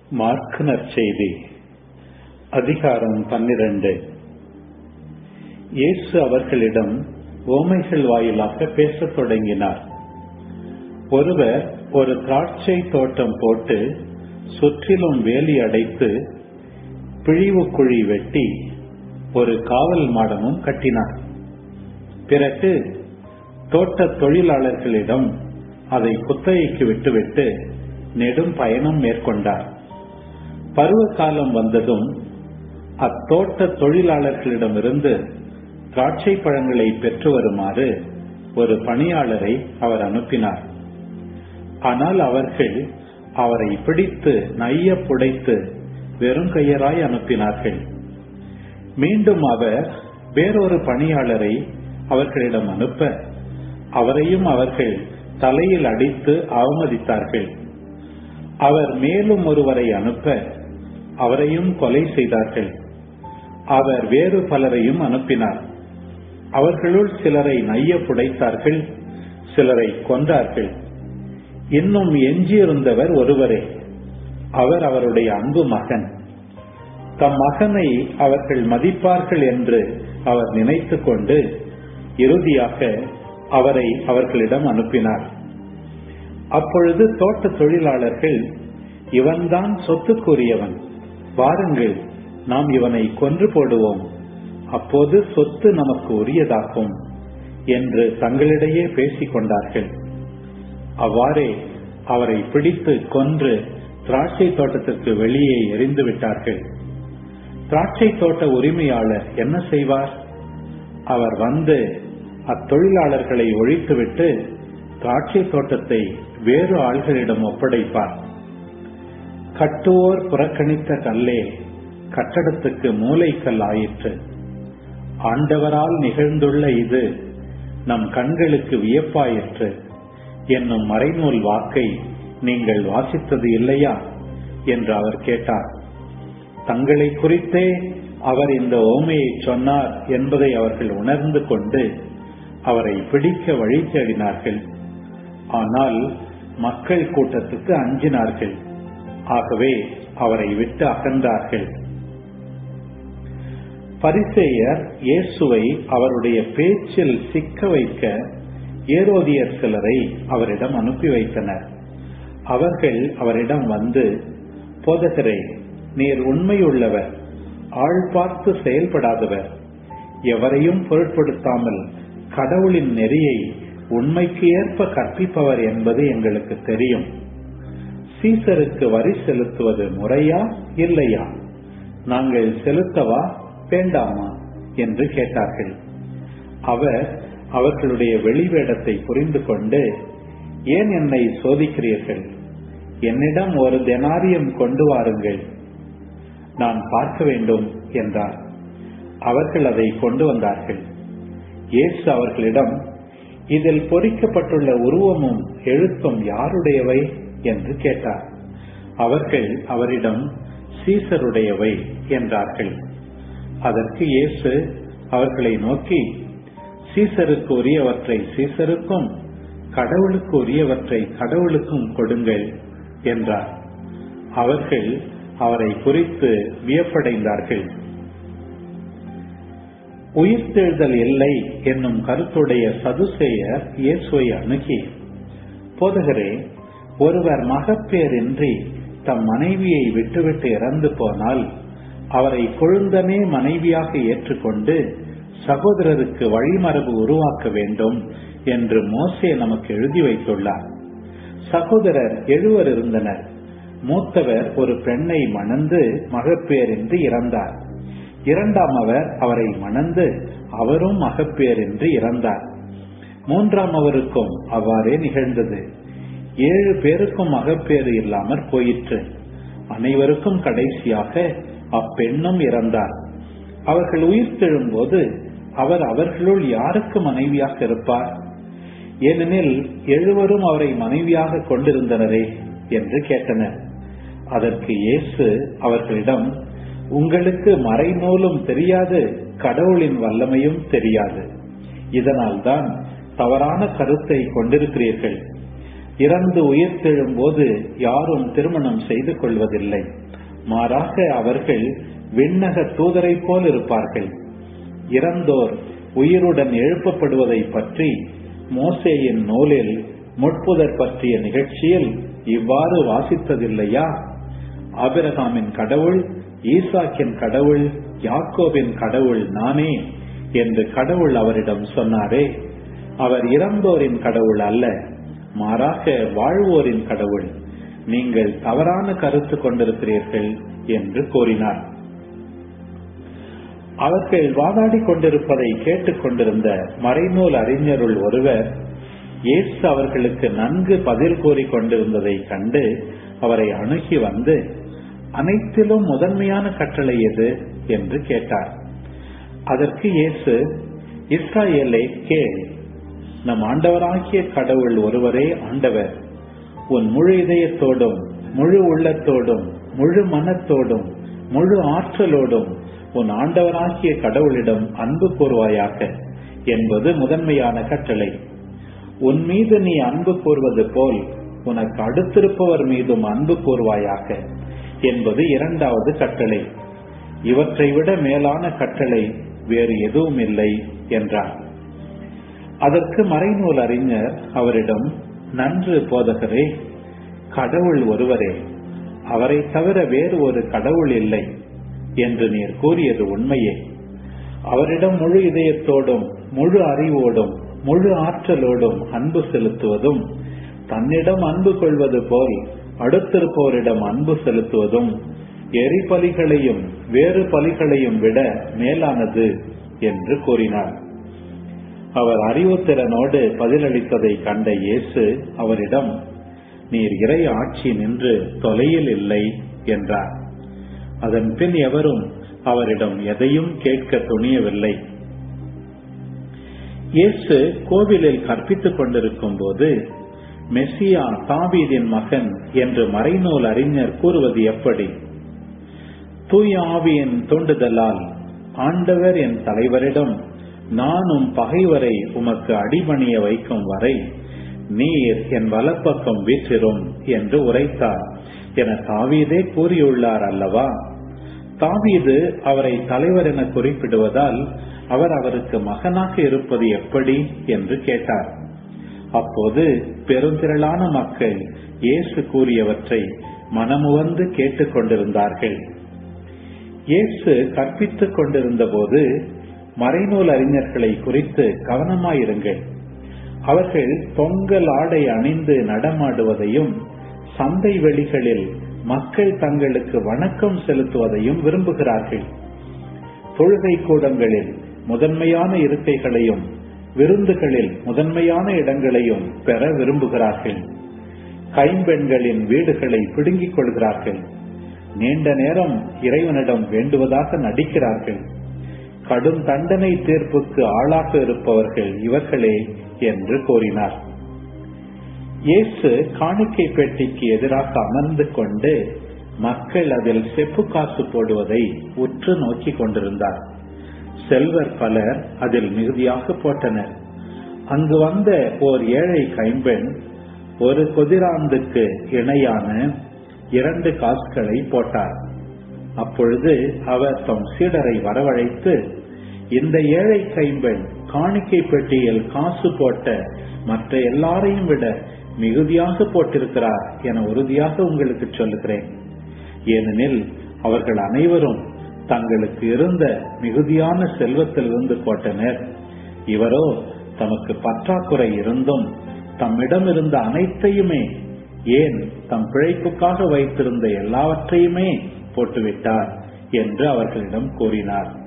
mark நற்செய்தி அதிகாரம் பன்னிரண்டு இயேசு அவர்களிடம் ஓமைகள் வாயிலாக பேசத் தொடங்கினார் ஒருவர் ஒரு திராட்சை தோட்டம் போட்டு சுற்றிலும் வேலி அடைத்து பிழிவு குழி வெட்டி ஒரு காவல் மாடமும் கட்டினார் பிறகு தோட்ட தொழிலாளர்களிடம் அதை குத்தகைக்கு விட்டுவிட்டு நெடும் பயணம் மேற்கொண்டார் பருவ காலம் வந்ததும் அத்தோட்ட தொழிலாளர்களிடமிருந்து திராட்சை பழங்களை பெற்று வருமாறு ஒரு பணியாளரை அவர் அனுப்பினார் ஆனால் அவர்கள் அவரை பிடித்து நைய புடைத்து வெறும் கையராய் அனுப்பினார்கள் மீண்டும் அவர் வேறொரு பணியாளரை அவர்களிடம் அனுப்ப அவரையும் அவர்கள் தலையில் அடித்து அவமதித்தார்கள் அவர் மேலும் ஒருவரை அனுப்ப அவரையும் கொலை செய்தார்கள் அவர் வேறு பலரையும் அனுப்பினார் அவர்களுள் சிலரை நைய புடைத்தார்கள் சிலரை கொன்றார்கள் இன்னும் எஞ்சியிருந்தவர் ஒருவரே அவர் அவருடைய அன்பு மகன் தம் மகனை அவர்கள் மதிப்பார்கள் என்று அவர் நினைத்துக் கொண்டு இறுதியாக அவரை அவர்களிடம் அனுப்பினார் அப்பொழுது தோட்ட தொழிலாளர்கள் இவன்தான் சொத்துக்குரியவன் வாருங்கள் நாம் இவனை கொன்று போடுவோம் அப்போது சொத்து நமக்கு உரியதாகும் என்று தங்களிடையே பேசிக் கொண்டார்கள் அவ்வாறே அவரை பிடித்து கொன்று திராட்சை தோட்டத்திற்கு வெளியே எரிந்து விட்டார்கள் திராட்சை தோட்ட உரிமையாளர் என்ன செய்வார் அவர் வந்து அத்தொழிலாளர்களை ஒழித்துவிட்டு திராட்சை தோட்டத்தை வேறு ஆள்களிடம் ஒப்படைப்பார் கட்டுவோர் புறக்கணித்த கல்லே கட்டடத்துக்கு மூளைக்கல் ஆயிற்று ஆண்டவரால் நிகழ்ந்துள்ள இது நம் கண்களுக்கு வியப்பாயிற்று என்னும் மறைநூல் வாக்கை நீங்கள் வாசித்தது இல்லையா என்று அவர் கேட்டார் தங்களை குறித்தே அவர் இந்த ஓமையை சொன்னார் என்பதை அவர்கள் உணர்ந்து கொண்டு அவரை பிடிக்க வழி தேடினார்கள் ஆனால் மக்கள் கூட்டத்துக்கு அஞ்சினார்கள் ஆகவே அவரை விட்டு அகன்றார்கள் பரிசேயர் இயேசுவை அவருடைய பேச்சில் சிக்க வைக்க ஏரோதியர் சிலரை அவரிடம் அனுப்பி வைத்தனர் அவர்கள் அவரிடம் வந்து போதகரே நீர் உண்மையுள்ளவர் ஆள் பார்த்து செயல்படாதவர் எவரையும் பொருட்படுத்தாமல் கடவுளின் நெறியை உண்மைக்கு ஏற்ப கற்பிப்பவர் என்பது எங்களுக்கு தெரியும் சீசருக்கு வரி செலுத்துவது முறையா இல்லையா நாங்கள் செலுத்தவா வேண்டாமா என்று கேட்டார்கள் அவர் அவர்களுடைய வெளிவேடத்தை புரிந்து கொண்டு ஏன் என்னை சோதிக்கிறீர்கள் என்னிடம் ஒரு தெனாரியம் கொண்டு வாருங்கள் நான் பார்க்க வேண்டும் என்றார் அவர்கள் அதை கொண்டு வந்தார்கள் இயேசு அவர்களிடம் இதில் பொறிக்கப்பட்டுள்ள உருவமும் எழுத்தும் யாருடையவை என்று கேட்டார் அவர்கள் அவரிடம் சீசருடையவை என்றார்கள் அதற்கு இயேசு அவர்களை நோக்கி சீசருக்கு உரியவற்றை சீசருக்கும் கடவுளுக்கு உரியவற்றை கடவுளுக்கும் கொடுங்கள் என்றார் அவர்கள் அவரை குறித்து வியப்படைந்தார்கள் உயிர்த்தெழுதல் இல்லை என்னும் கருத்துடைய சதுசேயர் இயேசுவை அணுகி போதகரே ஒருவர் மகப்பேரின்றி தம் மனைவியை விட்டுவிட்டு இறந்து போனால் அவரை கொழுந்தனே மனைவியாக ஏற்றுக்கொண்டு சகோதரருக்கு வழிமரபு உருவாக்க வேண்டும் என்று மோசே நமக்கு எழுதி வைத்துள்ளார் சகோதரர் எழுவர் இருந்தனர் மூத்தவர் ஒரு பெண்ணை மணந்து மகப்பேரின்றி இறந்தார் இரண்டாம் அவர் அவரை மணந்து அவரும் மகப்பேரின்றி இறந்தார் மூன்றாம் அவருக்கும் அவ்வாறே நிகழ்ந்தது ஏழு பேருக்கும் மகப்பேறு இல்லாமற் போயிற்று அனைவருக்கும் கடைசியாக அப்பெண்ணும் இறந்தார் அவர்கள் உயிர் தெழும்போது அவர் அவர்களுள் யாருக்கு மனைவியாக இருப்பார் ஏனெனில் எழுவரும் அவரை மனைவியாக கொண்டிருந்தனரே என்று கேட்டனர் அதற்கு இயேசு அவர்களிடம் உங்களுக்கு மறைநூலும் தெரியாது கடவுளின் வல்லமையும் தெரியாது இதனால்தான் தவறான கருத்தை கொண்டிருக்கிறீர்கள் இறந்து உயிர்த்தெழும் போது யாரும் திருமணம் செய்து கொள்வதில்லை மாறாக அவர்கள் விண்ணக தூதரை போல் இருப்பார்கள் இறந்தோர் உயிருடன் எழுப்பப்படுவதை பற்றி மோசேயின் நூலில் முட்புதர் பற்றிய நிகழ்ச்சியில் இவ்வாறு வாசித்ததில்லையா ஆபிரகாமின் கடவுள் ஈசாக்கின் கடவுள் யாக்கோபின் கடவுள் நானே என்று கடவுள் அவரிடம் சொன்னாரே அவர் இறந்தோரின் கடவுள் அல்ல மாறாக வாழ்வோரின் கடவுள் நீங்கள் தவறான கருத்து கொண்டிருக்கிறீர்கள் என்று கூறினார் அவர்கள் வாதாடி கொண்டிருப்பதை கேட்டுக் கொண்டிருந்த மறைநூல் அறிஞருள் ஒருவர் இயேசு அவர்களுக்கு நன்கு பதில் கூறி கொண்டிருந்ததை கண்டு அவரை அணுகி வந்து அனைத்திலும் முதன்மையான கட்டளை எது என்று கேட்டார் அதற்கு இயேசு இஸ்ராயேலை கேள் நம் ஆண்டவராகிய கடவுள் ஒருவரே ஆண்டவர் உன் முழு இதயத்தோடும் முழு உள்ளத்தோடும் முழு மனத்தோடும் முழு ஆற்றலோடும் உன் ஆண்டவராகிய கடவுளிடம் அன்பு கூறுவாயாக என்பது முதன்மையான கட்டளை உன் மீது நீ அன்பு கூறுவது போல் உனக்கு அடுத்திருப்பவர் மீதும் அன்பு கூறுவாயாக என்பது இரண்டாவது கட்டளை இவற்றை விட மேலான கட்டளை வேறு எதுவும் இல்லை என்றார் அதற்கு மறைநூல் அறிஞர் அவரிடம் நன்று போதகரே கடவுள் ஒருவரே அவரை தவிர வேறு ஒரு கடவுள் இல்லை என்று நீர் கூறியது உண்மையே அவரிடம் முழு இதயத்தோடும் முழு அறிவோடும் முழு ஆற்றலோடும் அன்பு செலுத்துவதும் தன்னிடம் அன்பு கொள்வது போல் அடுத்திருப்பவரிடம் அன்பு செலுத்துவதும் எரிபலிகளையும் வேறு பலிகளையும் விட மேலானது என்று கூறினார் அவர் அறிவுத்திறனோடு பதிலளித்ததை கண்ட இயேசு அவரிடம் நீர் இறை ஆட்சி நின்று தொலையில் இல்லை என்றார் அதன் பின் எவரும் அவரிடம் எதையும் கேட்க துணியவில்லை இயேசு கோவிலில் கற்பித்துக் கொண்டிருக்கும் போது மெஸ்ஸியா தாவீதின் மகன் என்று மறைநூல் அறிஞர் கூறுவது எப்படி தூய ஆவியின் தூண்டுதலால் ஆண்டவர் என் தலைவரிடம் நானும் பகைவரை உமக்கு அடிபணிய வைக்கும் வரை நீர் என் வலப்பக்கம் வீற்றிரும் என்று உரைத்தார் என தாவீதே கூறியுள்ளார் அல்லவா தாவீது அவரை தலைவர் என குறிப்பிடுவதால் அவர் அவருக்கு மகனாக இருப்பது எப்படி என்று கேட்டார் அப்போது பெருந்திரளான மக்கள் இயேசு கூறியவற்றை மனமுவந்து கேட்டுக் கொண்டிருந்தார்கள் இயேசு கற்பித்துக் கொண்டிருந்த போது மறைநூல் அறிஞர்களை குறித்து கவனமாயிருங்கள் அவர்கள் பொங்கல் ஆடை அணிந்து நடமாடுவதையும் சந்தை வெளிகளில் மக்கள் தங்களுக்கு வணக்கம் செலுத்துவதையும் விரும்புகிறார்கள் தொழுகை கூடங்களில் முதன்மையான இருக்கைகளையும் விருந்துகளில் முதன்மையான இடங்களையும் பெற விரும்புகிறார்கள் கைம்பெண்களின் வீடுகளை பிடுங்கிக் கொள்கிறார்கள் நீண்ட நேரம் இறைவனிடம் வேண்டுவதாக நடிக்கிறார்கள் கடும் தண்டனை தீர்ப்புக்கு ஆளாக இருப்பவர்கள் இவர்களே என்று கூறினார் இயேசு காணிக்கை பெட்டிக்கு எதிராக அமர்ந்து கொண்டு மக்கள் அதில் செப்பு காசு போடுவதை உற்று நோக்கி கொண்டிருந்தார் செல்வர் பலர் அதில் மிகுதியாக போட்டனர் அங்கு வந்த ஓர் ஏழை கைம்பெண் ஒரு கொதிராந்துக்கு இணையான இரண்டு காசுகளை போட்டார் அப்பொழுது அவர் தம் சீடரை வரவழைத்து இந்த ஏழை கைம்பெண் காணிக்கை பெட்டியில் காசு போட்ட மற்ற எல்லாரையும் விட மிகுதியாக போட்டிருக்கிறார் என உறுதியாக உங்களுக்கு சொல்லுகிறேன் ஏனெனில் அவர்கள் அனைவரும் தங்களுக்கு இருந்த மிகுதியான செல்வத்திலிருந்து போட்டனர் இவரோ தமக்கு பற்றாக்குறை இருந்தும் தம்மிடம் இருந்த அனைத்தையுமே ஏன் தம் பிழைப்புக்காக வைத்திருந்த எல்லாவற்றையுமே போட்டுவிட்டார் என்று அவர்களிடம் கூறினார்